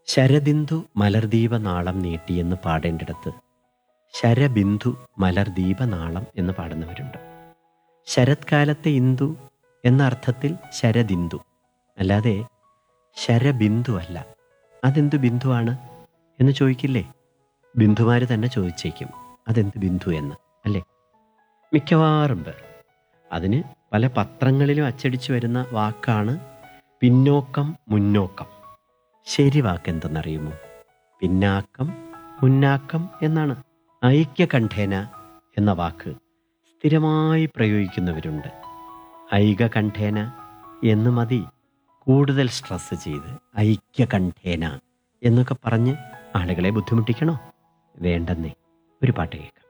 ശരദിന്ദു മലർദീപ നാളം നീട്ടിയെന്ന് പാടേണ്ടിടത്ത് ശരബിന്ദു മലർദീപ നാളം എന്ന് പാടുന്നവരുണ്ട് ശരത്കാലത്തെ ഇന്ദു എന്ന അർത്ഥത്തിൽ ശരദിന്ദു അല്ലാതെ ശരബിന്ദു അല്ല അതെന്ത് ബിന്ദുവാണ് എന്ന് ചോദിക്കില്ലേ ബിന്ദുമാർ തന്നെ ചോദിച്ചേക്കും അതെന്ത് ബിന്ദു എന്ന് അല്ലേ മിക്കവാറും പേർ അതിന് പല പത്രങ്ങളിലും അച്ചടിച്ചു വരുന്ന വാക്കാണ് പിന്നോക്കം മുന്നോക്കം ശരി വാക്ക് എന്തെന്നറിയുമോ പിന്നാക്കം മുന്നാക്കം എന്നാണ് ഐക്യകണ്ഠേന എന്ന വാക്ക് സ്ഥിരമായി പ്രയോഗിക്കുന്നവരുണ്ട് ഐകകണ്ഠേന എന്ന് മതി കൂടുതൽ സ്ട്രെസ് ചെയ്ത് ഐക്യകണ്ഠേന എന്നൊക്കെ പറഞ്ഞ് ആളുകളെ ബുദ്ധിമുട്ടിക്കണോ വേണ്ടെന്നേ ഒരു പാട്ട് കേൾക്കാം